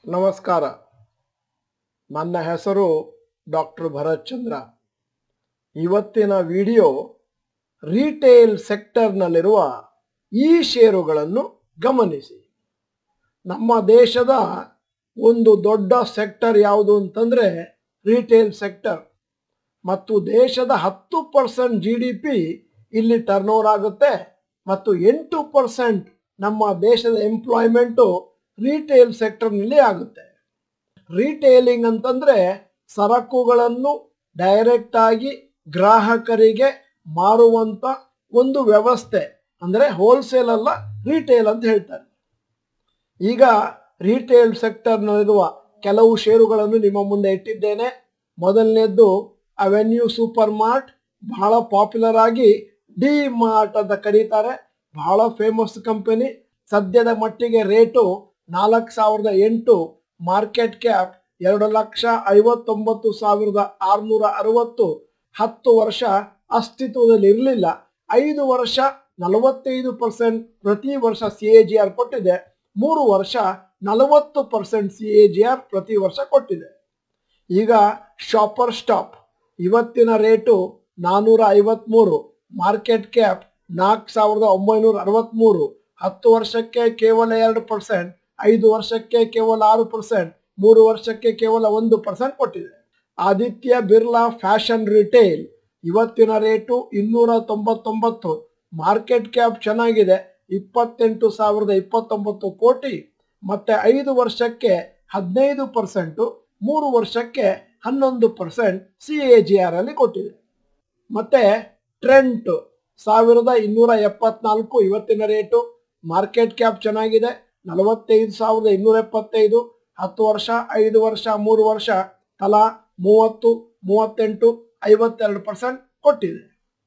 ನಮಸ್ಕಾರ ನನ್ನ ಹೆಸರು ಡಾಕ್ಟರ್ ಭರತ್ ಚಂದ್ರ ಇವತ್ತಿನ ವಿಡಿಯೋ ರಿಟೇಲ್ ಸೆಕ್ಟರ್ನಲ್ಲಿರುವ ಈ ಷೇರುಗಳನ್ನು ಗಮನಿಸಿ ನಮ್ಮ ದೇಶದ ಒಂದು ದೊಡ್ಡ ಸೆಕ್ಟರ್ ಯಾವುದು ಅಂತಂದರೆ ರಿಟೇಲ್ ಸೆಕ್ಟರ್ ಮತ್ತು ದೇಶದ ಹತ್ತು ಪರ್ಸೆಂಟ್ ಜಿ ಡಿ ಪಿ ಇಲ್ಲಿ ಟರ್ನ್ ಓವರ್ ಆಗುತ್ತೆ ಮತ್ತು ಎಂಟು ಪರ್ಸೆಂಟ್ ನಮ್ಮ ದೇಶದ ಎಂಪ್ಲಾಯ್ಮೆಂಟು ರಿಟೇಲ್ ಸೆಕ್ಟರ್ನಲ್ಲಿ ಆಗುತ್ತೆ ರಿಟೇಲಿಂಗ್ ಅಂತಂದ್ರೆ ಸರಕುಗಳನ್ನು ಡೈರೆಕ್ಟ್ ಆಗಿ ಗ್ರಾಹಕರಿಗೆ ಮಾರುವಂತ ಒಂದು ವ್ಯವಸ್ಥೆ ಅಂದ್ರೆ ಹೋಲ್ಸೇಲ್ ಅಲ್ಲ ರಿಟೇಲ್ ಅಂತ ಹೇಳ್ತಾರೆ ಈಗ ರಿಟೇಲ್ ಸೆಕ್ಟರ್ನಲ್ಲಿರುವ ಕೆಲವು ಷೇರುಗಳನ್ನು ನಿಮ್ಮ ಮುಂದೆ ಇಟ್ಟಿದ್ದೇನೆ ಮೊದಲನೇದ್ದು ಅವೆನ್ಯೂ ಸೂಪರ್ ಮಾರ್ಟ್ ಬಹಳ ಪಾಪ್ಯುಲರ್ ಆಗಿ ಡಿ ಮಾರ್ಟ್ ಅಂತ ಕರೀತಾರೆ ಬಹಳ ಫೇಮಸ್ ಕಂಪನಿ ಸದ್ಯದ ಮಟ್ಟಿಗೆ ರೇಟು ನಾಲ್ಕು ಸಾವಿರದ ಎಂಟು ಮಾರ್ಕೆಟ್ ಕ್ಯಾಪ್ ಎರಡು ಲಕ್ಷ ಐವತ್ತೊಂಬತ್ತು ಸಾವಿರದ ಆರುನೂರ ಅರವತ್ತು ಹತ್ತು ವರ್ಷ ಅಸ್ತಿತ್ವದಲ್ಲಿ ಇರಲಿಲ್ಲ ಐದು ವರ್ಷ ನಲವತ್ತೈದು ಪರ್ಸೆಂಟ್ ಪ್ರತಿ ವರ್ಷ ಸಿ ಎ ಜಿ ಆರ್ ಕೊಟ್ಟಿದೆ ಮೂರು ವರ್ಷ ನಲವತ್ತು percent C A G R ಪ್ರತಿ ವರ್ಷ ಕೊಟ್ಟಿದೆ ಈಗ ಶಾಪರ್ ಸ್ಟಾಪ್ ಇವತ್ತಿನ ರೇಟು ನಾನ್ನೂರ ಐವತ್ಮೂರು ಮಾರ್ಕೆಟ್ ಕ್ಯಾಪ್ ನಾಲ್ಕು ಸಾವಿರದ ಒಂಬೈನೂರ ಅರವತ್ಮೂರು ಹತ್ತು ವರ್ಷಕ್ಕೆ ಕೇವಲ ಎರಡು ಪರ್ಸೆಂಟ್ ಐದು ವರ್ಷಕ್ಕೆ ಕೇವಲ ಆರು ಪರ್ಸೆಂಟ್ ಮೂರು ವರ್ಷಕ್ಕೆ ಕೇವಲ ಒಂದು ಪರ್ಸೆಂಟ್ ಕೊಟ್ಟಿದೆ ಆದಿತ್ಯ ಬಿರ್ಲಾ ಫ್ಯಾಷನ್ ರಿಟೇಲ್ ಇವತ್ತಿನ ರೇಟು ಇನ್ನೂರ ತೊಂಬತ್ತೊಂಬತ್ತು ಮಾರ್ಕೆಟ್ ಕ್ಯಾಪ್ ಚೆನ್ನಾಗಿದೆ ಇಪ್ಪತ್ತೆಂಟು ಸಾವಿರದ ಇಪ್ಪತ್ತೊಂಬತ್ತು ಕೋಟಿ ಮತ್ತೆ ಐದು ವರ್ಷಕ್ಕೆ ಹದಿನೈದು ಪರ್ಸೆಂಟು ಮೂರು ವರ್ಷಕ್ಕೆ ಹನ್ನೊಂದು percent C A G R ಅಲ್ಲಿ ಕೊಟ್ಟಿದೆ ಮತ್ತೆ ಟ್ರೆಂಟ್ ಸಾವಿರದ ಇನ್ನೂರ ಎಪ್ಪತ್ನಾಲ್ಕು ಇವತ್ತಿನ ರೇಟು ಮಾರ್ಕೆಟ್ ಕ್ಯಾಪ್ ಚೆನ್ನಾಗಿದೆ ನಲವತ್ತೈದು ಸಾವಿರದ ಇನ್ನೂರ ಎಪ್ಪತ್ತೈದು ಹತ್ತು ವರ್ಷ ಐದು ವರ್ಷ ಮೂರು ವರ್ಷ ತಲಾ ಮೂವತ್ತು ಮೂವತ್ತೆಂಟು ಐವತ್ತೆರಡು ಪರ್ಸೆಂಟ್ ಕೊಟ್ಟಿದೆ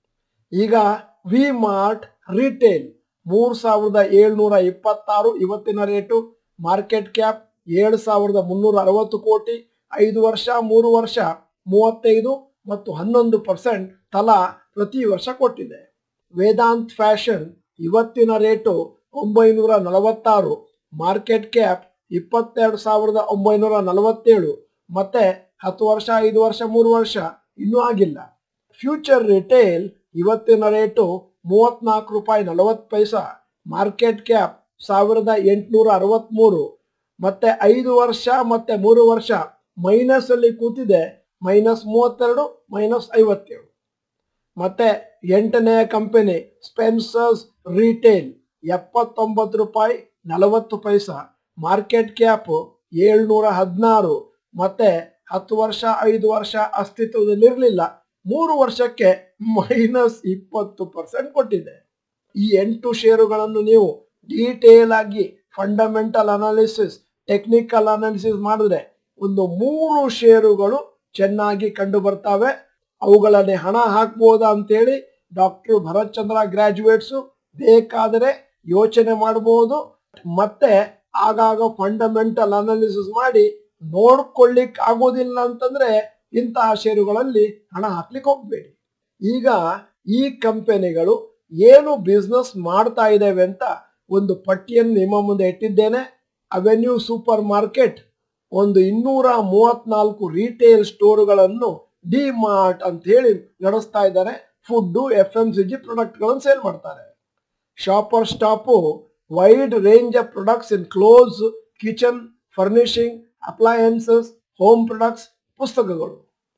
ಈಗ ವಿ ಮಾರ್ಟ್ ರಿಟೇಲ್ ಮೂರು ಸಾವಿರದ ಏಳ್ನೂರ ಇಪ್ಪತ್ತಾರು ಇವತ್ತಿನ ರೇಟು ಮಾರ್ಕೆಟ್ ಕ್ಯಾಪ್ ಏಳು ಸಾವಿರದ ಮುನ್ನೂರ ಅರವತ್ತು ಕೋಟಿ ಐದು ವರ್ಷ ಮೂರು ವರ್ಷ ಮೂವತ್ತೈದು ಮತ್ತು ಹನ್ನೊಂದು ಪರ್ಸೆಂಟ್ ತಲಾ ಪ್ರತಿ ವರ್ಷ ಕೊಟ್ಟಿದೆ ವೇದಾಂತ್ ಫ್ಯಾಷನ್ ಇವತ್ತಿನ ರೇಟು ಒಂಬೈನೂರ ನಲವತ್ತಾರು ಮಾರ್ಕೆಟ್ ಕ್ಯಾಪ್ ಇಪ್ಪತ್ತೆರಡು ಸಾವಿರದ ಒಂಬೈನೂರ ನಲವತ್ತೇಳು ಮತ್ತೆ ಹತ್ತು ವರ್ಷ ಐದು ವರ್ಷ ಮೂರು ವರ್ಷ ಇನ್ನೂ ಆಗಿಲ್ಲ ಫ್ಯೂಚರ್ ರಿಟೇಲ್ ಇವತ್ತಿನ ರೇಟು ಮೂವತ್ನಾಲ್ಕು ರೂಪಾಯಿ ನಲವತ್ತು ಪೈಸಾ ಮಾರ್ಕೆಟ್ ಕ್ಯಾಪ್ ಸಾವಿರದ ಎಂಟುನೂರ ಅರವತ್ತ್ಮೂರು ಮತ್ತೆ ಐದು ವರ್ಷ ಮತ್ತೆ ಮೂರು ವರ್ಷ ಮೈನಸ್ ಅಲ್ಲಿ ಕೂತಿದೆ ಮೈನಸ್ ಮೂವತ್ತೆರಡು ಮೈನಸ್ ಐವತ್ತೇಳು ಮತ್ತೆ ಎಂಟನೆಯ ಕಂಪನಿ ಸ್ಪೆನ್ಸರ್ಸ್ ರಿಟೇಲ್ ಎಪ್ಪತ್ತೊಂಬತ್ತು ರೂಪಾಯಿ ನಲವತ್ತು ಪೈಸಾ ಮಾರ್ಕೆಟ್ ಕ್ಯಾಪ್ ಏಳ್ನೂರ ಹದಿನಾರು ಮತ್ತೆ ಹತ್ತು ವರ್ಷ ಐದು ವರ್ಷ ಅಸ್ತಿತ್ವದಲ್ಲಿರಲಿಲ್ಲ ಮೂರು ವರ್ಷಕ್ಕೆ ಮೈನಸ್ ಇಪ್ಪತ್ತು ಪರ್ಸೆಂಟ್ ಕೊಟ್ಟಿದೆ ಈ ಎಂಟು ಷೇರುಗಳನ್ನು ನೀವು ಡೀಟೇಲ್ ಆಗಿ ಫಂಡಮೆಂಟಲ್ ಅನಾಲಿಸಿಸ್ ಟೆಕ್ನಿಕಲ್ ಅನಾಲಿಸಿಸ್ ಮಾಡಿದ್ರೆ ಒಂದು ಮೂರು ಷೇರುಗಳು ಚೆನ್ನಾಗಿ ಕಂಡು ಬರ್ತವೆ ಅವುಗಳನ್ನೇ ಹಣ ಹಾಕ್ಬೋದಾ ಅಂತೇಳಿ ಡಾಕ್ಟರ್ ಭರತ್ ಚಂದ್ರ ಗ್ರಾಜುಯೇಟ್ಸು ಬೇಕಾದರೆ ಯೋಚನೆ ಮಾಡಬಹುದು ಮತ್ತೆ ಆಗಾಗ ಫಂಡಮೆಂಟಲ್ ಅನಾಲಿಸಿಸ್ ಮಾಡಿ ನೋಡ್ಕೊಳ್ಳಿಕ್ ಆಗೋದಿಲ್ಲ ಅಂತಂದ್ರೆ ಇಂತಹ ಷೇರುಗಳಲ್ಲಿ ಹಣ ಹಾಕ್ಲಿಕ್ಕೆ ಹೋಗ್ಬೇಡಿ ಈಗ ಈ ಕಂಪನಿಗಳು ಏನು ಬಿಸ್ನೆಸ್ ಮಾಡ್ತಾ ಇದ್ದೇವೆ ಅಂತ ಒಂದು ಪಟ್ಟಿಯನ್ನು ನಿಮ್ಮ ಮುಂದೆ ಇಟ್ಟಿದ್ದೇನೆ ಅವೆನ್ಯೂ ಸೂಪರ್ ಮಾರ್ಕೆಟ್ ಒಂದು ಇನ್ನೂರ ಮೂವತ್ನಾಲ್ಕು ರಿಟೇಲ್ ಸ್ಟೋರ್ಗಳನ್ನು ಡಿ ಮಾರ್ಟ್ ಅಂತ ಹೇಳಿ ನಡೆಸ್ತಾ ಇದ್ದಾರೆ food F M C G ಪ್ರಾಡಕ್ಟ್ಗಳನ್ನು ಸೇಲ್ ಮಾಡ್ತಾರೆ Shopper Stop wide range of products includes kitchen furnishing appliances home products ಪುಸ್ತಕಗಳು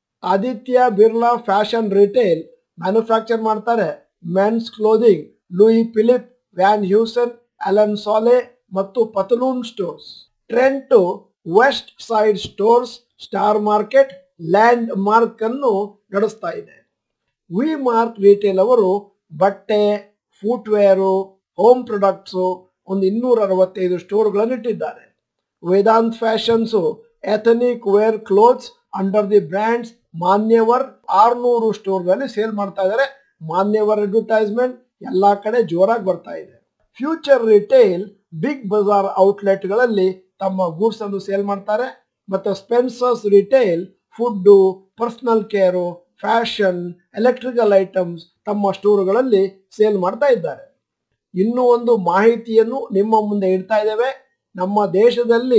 Aditya Birla Fashion Retail manufacture ಮಾಡ್ತಾರೆ men's clothing Louis Philippe Van Heusen Allen Solly ಮತ್ತು Pantaloons stores Trent Westside stores Star Market Landmark ಅನ್ನು ನಡೆಸ್ತಾ ಇದೆ V mark retail ಅವರು ಬಟ್ಟೆ footwear home products ಒಂದು ಇನ್ನೂರ ಅರವತ್ತೈದು ಸ್ಟೋರ್ಗಳನ್ನು ಇಟ್ಟಿದ್ದಾರೆ Vedant fashions ethnic wear clothes under the brands Manyavar ಆರ್ನೂರು ಸ್ಟೋರ್ಗಳಲ್ಲಿ ಸೇಲ್ ಮಾಡ್ತಾ ಇದ್ದಾರೆ ಮಾನ್ಯವರ್ ಅಡ್ವರ್ಟೈಸ್ಮೆಂಟ್ ಎಲ್ಲಾ ಕಡೆ ಜೋರಾಗಿ ಬರ್ತಾ ಇದೆ ಫ್ಯೂಚರ್ ರಿಟೇಲ್ ಬಿಗ್ ಬಜಾರ್ ಔಟ್ಲೆಟ್ಗಳಲ್ಲಿ ತಮ್ಮ ಗೂಡ್ಸ್ ಅನ್ನು ಸೇಲ್ ಮಾಡ್ತಾರೆ ಮತ್ತೆ Spencer's Retail food personal care fashion electrical items ತಮ್ಮ ಸ್ಟೋರ್ಗಳಲ್ಲಿ ಸೇಲ್ ಮಾಡ್ತಾ ಇದ್ದಾರೆ ಇನ್ನೂ ಒಂದು ಮಾಹಿತಿಯನ್ನು ನಿಮ್ಮ ಮುಂದೆ ಇಡ್ತಾ ಇದ್ದೇವೆ ನಮ್ಮ ದೇಶದಲ್ಲಿ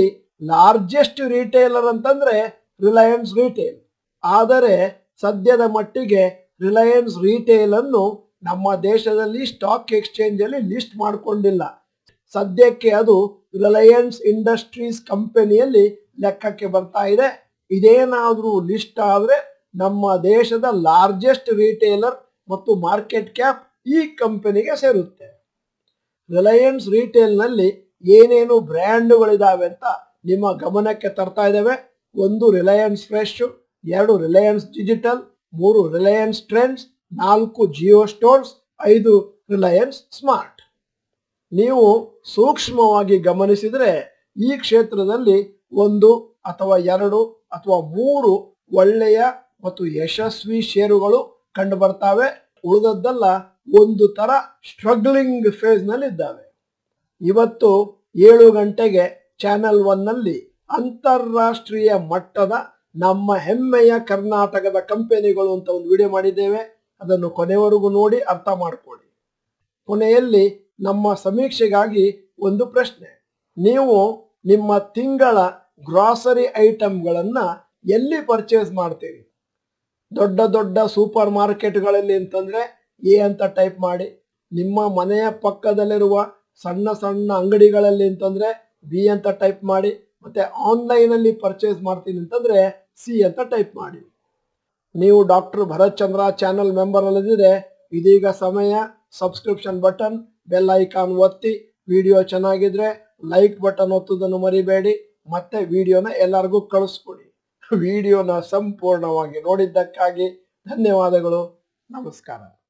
ಲಾರ್ಜೆಸ್ಟ್ ರಿಟೇಲರ್ ಅಂತಂದ್ರೆ ರಿಲಯನ್ಸ್ ರಿಟೇಲ್ ಆದರೆ ಸದ್ಯದ ಮಟ್ಟಿಗೆ ರಿಲಯನ್ಸ್ ರಿಟೇಲ್ ಅನ್ನು ನಮ್ಮ ದೇಶದಲ್ಲಿ ಸ್ಟಾಕ್ ಎಕ್ಸ್ಚೇಂಜ್ ಅಲ್ಲಿ ಲಿಸ್ಟ್ ಮಾಡಿಕೊಂಡಿಲ್ಲ ಸದ್ಯಕ್ಕೆ ಅದು ರಿಲಯನ್ಸ್ ಇಂಡಸ್ಟ್ರೀಸ್ ಕಂಪನಿಯಲ್ಲಿ ಲೆಕ್ಕಕ್ಕೆ ಬರ್ತಾ ಇದೆ ಇದೇನಾದ್ರೂ ಲಿಸ್ಟ್ ಆದ್ರೆ ನಮ್ಮ ದೇಶದ ಲಾರ್ಜೆಸ್ಟ್ ರಿಟೇಲರ್ ಮತ್ತು ಮಾರ್ಕೆಟ್ ಕ್ಯಾಪ್ ಈ ಕಂಪನಿಗೆ ಸೇರುತ್ತೆ ರಿಲಯನ್ಸ್ ರಿಟೇಲ್ ನಲ್ಲಿ ಏನೇನು ಬ್ರ್ಯಾಂಡ್ಗಳಿದಾವೆ ಅಂತ ನಿಮ್ಮ ಗಮನಕ್ಕೆ ತರ್ತಾ ಇದ್ದೇವೆ ಒಂದು ರಿಲಯನ್ಸ್ ಫ್ರೆಶ್ ಎರಡು ರಿಲಯನ್ಸ್ ಡಿಜಿಟಲ್ ಮೂರು ರಿಲಯನ್ಸ್ ಟ್ರೆಂಡ್ಸ್ ನಾಲ್ಕು ಜಿಯೋ ಸ್ಟೋರ್ಸ್ ಐದು ರಿಲಯನ್ಸ್ ಸ್ಮಾರ್ಟ್ ನೀವು ಸೂಕ್ಷ್ಮವಾಗಿ ಗಮನಿಸಿದರೆ ಈ ಕ್ಷೇತ್ರದಲ್ಲಿ ಒಂದು ಅಥವಾ ಎರಡು ಅಥವಾ ಮೂರು ಒಳ್ಳೆಯ ಮತ್ತು ಯಶಸ್ವಿ ಷೇರುಗಳು ಕಂಡು ಬರ್ತಾವೆ ಉಳಿದದ್ದೆಲ್ಲ ಒಂದು ತರ ಸ್ಟ್ರಗ್ಲಿಂಗ್ ಫೇಸ್ ನಲ್ಲಿ ಇದ್ದಾವೆ ಇವತ್ತು ಏಳು ಗಂಟೆಗೆ ಚಾನೆಲ್ ಒನ್ ನಲ್ಲಿ ಅಂತಾರಾಷ್ಟ್ರೀಯ ಮಟ್ಟದ ನಮ್ಮ ಹೆಮ್ಮೆಯ ಕರ್ನಾಟಕದ ಕಂಪನಿಗಳು ಅಂತ ಒಂದು ವಿಡಿಯೋ ಮಾಡಿದ್ದೇವೆ ಅದನ್ನು ಕೊನೆವರೆಗೂ ನೋಡಿ ಅರ್ಥ ಮಾಡ್ಕೊಳ್ಳಿ ಕೊನೆಯಲ್ಲಿ ನಮ್ಮ ಸಮೀಕ್ಷೆಗಾಗಿ ಒಂದು ಪ್ರಶ್ನೆ ನೀವು ನಿಮ್ಮ ತಿಂಗಳ ಗ್ರಾಸರಿ ಐಟಮ್ಗಳನ್ನ ಎಲ್ಲಿ ಪರ್ಚೇಸ್ ಮಾಡ್ತೀರಿ ದೊಡ್ಡ ದೊಡ್ಡ ಸೂಪರ್ ಮಾರ್ಕೆಟ್ಗಳಲ್ಲಿ ಅಂತಂದ್ರೆ ಎ ಅಂತ ಟೈಪ್ ಮಾಡಿ ನಿಮ್ಮ ಮನೆಯ ಪಕ್ಕದಲ್ಲಿರುವ ಸಣ್ಣ ಸಣ್ಣ ಅಂಗಡಿಗಳಲ್ಲಿ ಅಂತಂದ್ರೆ ಬಿ ಅಂತ ಟೈಪ್ ಮಾಡಿ ಮತ್ತೆ ಆನ್ಲೈನ್ ಅಲ್ಲಿ ಪರ್ಚೇಸ್ ಮಾಡ್ತೀನಿ ಅಂತಂದ್ರೆ ಸಿ ಅಂತ ಟೈಪ್ ಮಾಡಿ ನೀವು doctor Bharath Chandra channel member ಅಲ್ಲದಿದ್ರೆ ಇದೀಗ ಸಮಯ ಸಬ್ಸ್ಕ್ರಿಪ್ಷನ್ ಬಟನ್ ಬೆಲ್ ಐಕಾನ್ ಒತ್ತಿ ವಿಡಿಯೋ ಚೆನ್ನಾಗಿದ್ರೆ ಲೈಕ್ ಬಟನ್ ಒತ್ತುವುದನ್ನು ಮರಿಬೇಡಿ ಮತ್ತೆ ವಿಡಿಯೋನ ಎಲ್ಲರಿಗೂ ಕಳಿಸ್ಕೊಡಿ ವಿಡಿಯೋನ ಸಂಪೂರ್ಣವಾಗಿ ನೋಡಿದ್ದಕ್ಕಾಗಿ ಧನ್ಯವಾದಗಳು ನಮಸ್ಕಾರ